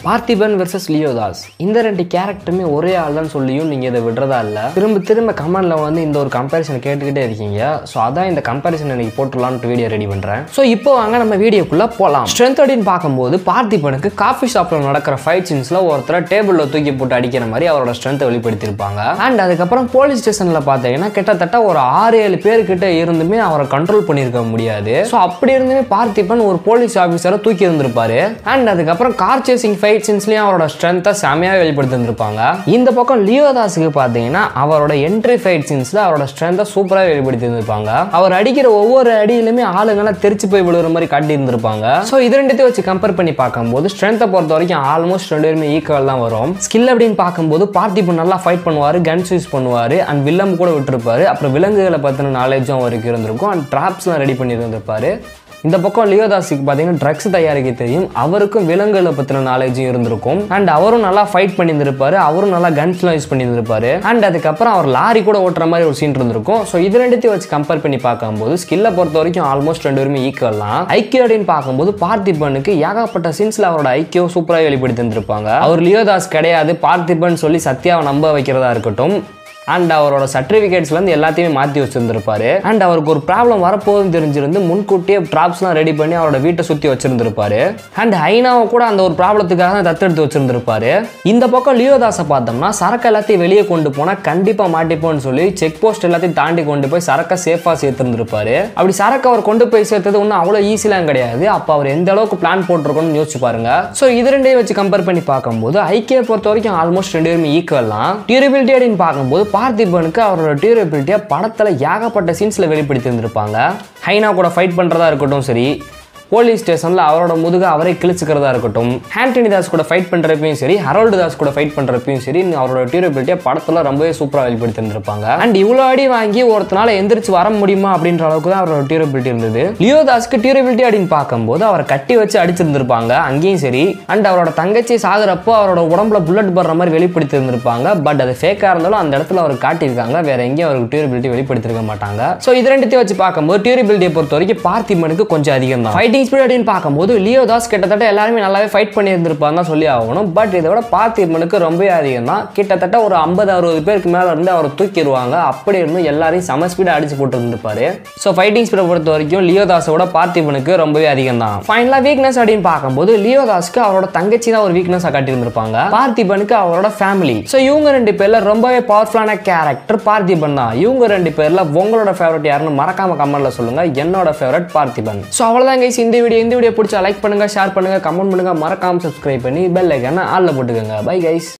Parthiban versus லியோதாஸ் இந்த ரெண்டு கேரக்டருமே ஒரே ஆள் தான் சொல்லியும் நீங்கள் இதை விடுறதா இல்லை திரும்ப திரும்ப கமெண்ட்ல வந்து இந்த ஒரு கம்பேரிசன் கேட்டுக்கிட்டே இருக்கீங்க ஸோ அதான் இந்த கம்பேரிசன் எனக்கு போட்டுடலான்ட்டு வீடியோ ரெடி பண்ணுறேன் ஸோ இப்போ வாங்க நம்ம வீடியோக்குள்ளே போகலாம் ஸ்ட்ரென்த் அப்படின்னு பார்க்கும்போது பார்த்திபனுக்கு காஃபி ஷாப்பில் நடக்கிற ஃபைட் சீன்ஸில் ஒருத்தரை டேபிளில் தூக்கி போட்டு அடிக்கிற மாதிரி அவரோட ஸ்ட்ரென்த்தை வெளிப்படுத்தியிருப்பாங்க அண்ட் அதுக்கப்புறம் போலீஸ் ஸ்டேஷனில் பார்த்தீங்கன்னா கிட்டத்தட்ட ஒரு ஆறு ஏழு பேர்கிட்ட இருந்துமே அவரை கண்ட்ரோல் பண்ணியிருக்க முடியாது ஸோ அப்படி இருந்துமே பார்த்திபன் ஒரு போலீஸ் ஆஃபீஸரை தூக்கி இருந்திருப்பாரு அண்ட் அதுக்கப்புறம் கார் சேசிங் ஃபைட் சீன்ஸ்லயும் அவரோட ஸ்ட்ரென்த்தை செமையாக வெளிப்படுத்திருப்பாங்க இந்த பக்கம் லியோதாஸுக்கு பார்த்தீங்கன்னா அவரோட என்ட்ரி ஃபைட் சீன்ஸ்ல அவரோட ஸ்ட்ரென்த்தை சூப்பராக வெளிப்படுத்தி இருந்திருப்பாங்க அவர் அடிக்கிற ஒவ்வொரு அடியிலுமே ஆளுங்கெல்லாம் தெரிச்சு போய் விழுகிற மாதிரி காட்டி இருந்திருப்பாங்க ஸோ இது ரெண்டுத்தையும் வச்சு கம்பேர் பண்ணி பார்க்கும்போது ஸ்ட்ரென்த்தை பொறுத்த வரைக்கும் ஆல்மோஸ்ட் ரெண்டு பேருமே ஈக்குவல் தான் வரும் ஸ்கில் அப்படின்னு பார்க்கும்போது பார்த்திபன் நல்லா ஃபைட் பண்ணுவார் கன்ஸ் யூஸ் பண்ணுவார் அண்ட் வில்லம் கூட விட்டுருப்பாரு அப்புறம் விலங்குகளை பற்றின நாலேஜும் அவருக்கு இருந்திருக்கும் அண்ட் ட்ராப்ஸ்லாம் ரெடி பண்ணி இருந்திருப்பாரு இந்த பக்கம் லியோதாஸுக்கு பார்த்தீங்கன்னா ட்ரக்ஸ் தயாரிக்க தெரியும் அவருக்கும் விலங்குகளை பற்றின நாலேஜும் இருந்திருக்கும் அண்ட் அவரும் நல்லா ஃபைட் பண்ணியிருந்திருப்பாரு அவரும் நல்லா கன்ஸ்லாம் யூஸ் பண்ணியிருந்திருப்பாரு அண்ட் அதுக்கப்புறம் அவர் லாரி கூட ஓட்டுற மாதிரி ஒரு சீன் இருந்திருக்கும் ஸோ இது ரெண்டுத்தையும் வச்சு கம்பேர் பண்ணி பார்க்கும்போது ஸ்கில்லை பொறுத்த வரைக்கும் ஆல்மோஸ்ட் ரெண்டு பேருமே ஈக்குவல் தான் ஐக்கியோ அப்படின்னு பார்க்கும்போது பார்த்திபனுக்கு ஏகப்பட்ட சீன்ஸில் அவரோட ஐக்கியோ சூப்பராக வெளிப்படுத்தி இருந்திருப்பாங்க அவர் லியோதாஸ் கிடையாது பார்த்திபன் சொல்லி சத்யாவை நம்ப வைக்கிறதா இருக்கட்டும் அண்ட் அவரோட சர்டிஃபிகேட்ஸ்லேருந்து எல்லாத்தையுமே மாற்றி வச்சிருந்திருப்பாரு அண்ட் அவருக்கு ஒரு ப்ராப்ளம் வரப்போகுதுன்னு தெரிஞ்சிருந்து முன்கூட்டியே ட்ராப்ஸ்லாம் ரெடி பண்ணி அவரோட வீட்டை சுற்றி வச்சிருந்திருப்பாரு அண்ட் ஹைனாவை கூட அந்த ஒரு ப்ராப்ளத்துக்காக தான் தத்தெடுத்து வச்சிருந்திருப்பாரு இந்த பக்கம் லியோதாஸை பார்த்தோம்னா சரக்கு எல்லாத்தையும் வெளியே கொண்டு போனால் கண்டிப்பாக மாட்டிப்போம்னு சொல்லி செக் போஸ்ட் எல்லாத்தையும் தாண்டி கொண்டு போய் சரக்கை சேஃபாக சேர்த்துருந்துருப்பாரு அப்படி சரக்கு அவர் கொண்டு போய் சேர்த்தது ஒன்றும் அவ்வளோ ஈஸிலாம் கிடையாது அப்போ அவர் எந்த அளவுக்கு பிளான் போட்டிருக்கோம்னு யோசிச்சு பாருங்க ஸோ இது ரெண்டையும் வச்சு கம்பேர் பண்ணி பார்க்கும்போது ஐக்கிய பொறுத்த வரைக்கும் ஆல்மோஸ்ட் ரெண்டு பேருமே ஈக்குவல் தான் டியூரபிலிட்டி அப்படின்னு பார்க்கும்போது பார்த்திபனுக்கு அவரோட டியூரபிலிட்டியை படத்தில் ஏகப்பட்ட சீன்ஸில் வெளிப்படுத்தி இருந்திருப்பாங்க ஹைனா கூட ஃபைட் பண்ணுறதா இருக்கட்டும் சரி போலீஸ் ஸ்டேஷனில் அவரோட முதுக அவரே கிழிச்சுக்கிறதா இருக்கட்டும் ஆண்டனி தாஸ் கூட ஃபைட் பண்ணுறப்பையும் சரி ஹரோல்டு தாஸ் கூட ஃபைட் பண்ணுறப்பையும் சரி அவரோட டியூரபிலிட்டியை படத்தில் ரொம்பவே சூப்பராக வெளிப்படுத்தி இருந்திருப்பாங்க அண்ட் இவ்வளோ அடி வாங்கி ஒருத்தனால எந்திரிச்சு வர முடியுமா அப்படின்ற அளவுக்கு தான் அவரோட டியூரபிலிட்டி இருந்தது லியோ தாஸ்க்கு டியூரபிலிட்டி அப்படின்னு பார்க்கும்போது அவரை கட்டி வச்சு அடிச்சிருந்திருப்பாங்க அங்கேயும் சரி அண்ட் அவரோட தங்கச்சி சாகுறப்போ அவரோட உடம்புல புல்லட் படுற மாதிரி வெளிப்படுத்தி இருந்திருப்பாங்க பட் அது ஃபேக்காக இருந்தாலும் அந்த இடத்துல அவர் காட்டியிருக்காங்க வேற எங்கேயும் அவருக்கு டியூரபிலிட்டி வெளிப்படுத்திருக்க மாட்டாங்க ஸோ இது ரெண்டுத்தையும் வச்சு பார்க்கும்போது டியூரபிலிட்டியை பொறுத்த வரைக்கும் பார்த்திமனுக்கு கொஞ்சம் அதிகம் தான் ஃபைட்டிங் ஸ்பீட் அப்படின்னு பார்க்கும்போது லியோ தாஸ் கிட்டத்தட்ட எல்லாருமே நல்லாவே ஃபைட் பண்ணியிருந்திருப்பாங்க தான் சொல்லி ஆகணும் பட் இதை விட பார்த்திமனுக்கு ரொம்பவே அதிகம் தான் கிட்டத்தட்ட ஒரு ஐம்பது அறுபது பேருக்கு மேலே இருந்து அவரை தூக்கிடுவாங்க அப்படி இருந்து எல்லாரையும் சம ஸ்பீடாக அடிச்சு போட்டு இருந்திருப்பாரு ஸோ ஃபைட்டிங் ஸ்பீடை பொறுத்த வரைக்கும் லியோ தாஸோட பார்த்திபனுக்கு ரொம்பவே அதிகம் தான் ஃபைனலாக வீக்னஸ் அப்படின்னு பார்க்கும்போது லியோ தாஸ்க்கு அவரோட தங்கச்சி தான் ஒரு வீக்னஸாக காட்டியிருந்திருப்பாங்க பார்த்திபனுக்கு அவரோட ஃபேமிலி ஸோ இவங்க ரெண்டு பேர்ல ரொம்பவே பவர்ஃபுல்லான கேரக்டர் பார்த்திபன் தான் இவங்க ரெண்டு பேர்ல உங்களோட ஃபேவரட் யாருன்னு மறக்காம கமெண்ட்ல சொல்லுங்க என்னோட ஃபேவரட் பார்த்திபன் ஸோ அவ்வளோதான் கைஸ் இந்த வீடியோ இந்த வீடியோ பிடிச்சா லைக் பண்ணுங்க ஷேர் பண்ணுங்க கமெண்ட் பண்ணுங்க மறக்காம சப்ஸ்கிரைப் பண்ணி பெல் ஐக்கான ஆளில் போட்டுக்கோங்க பை கைஸ்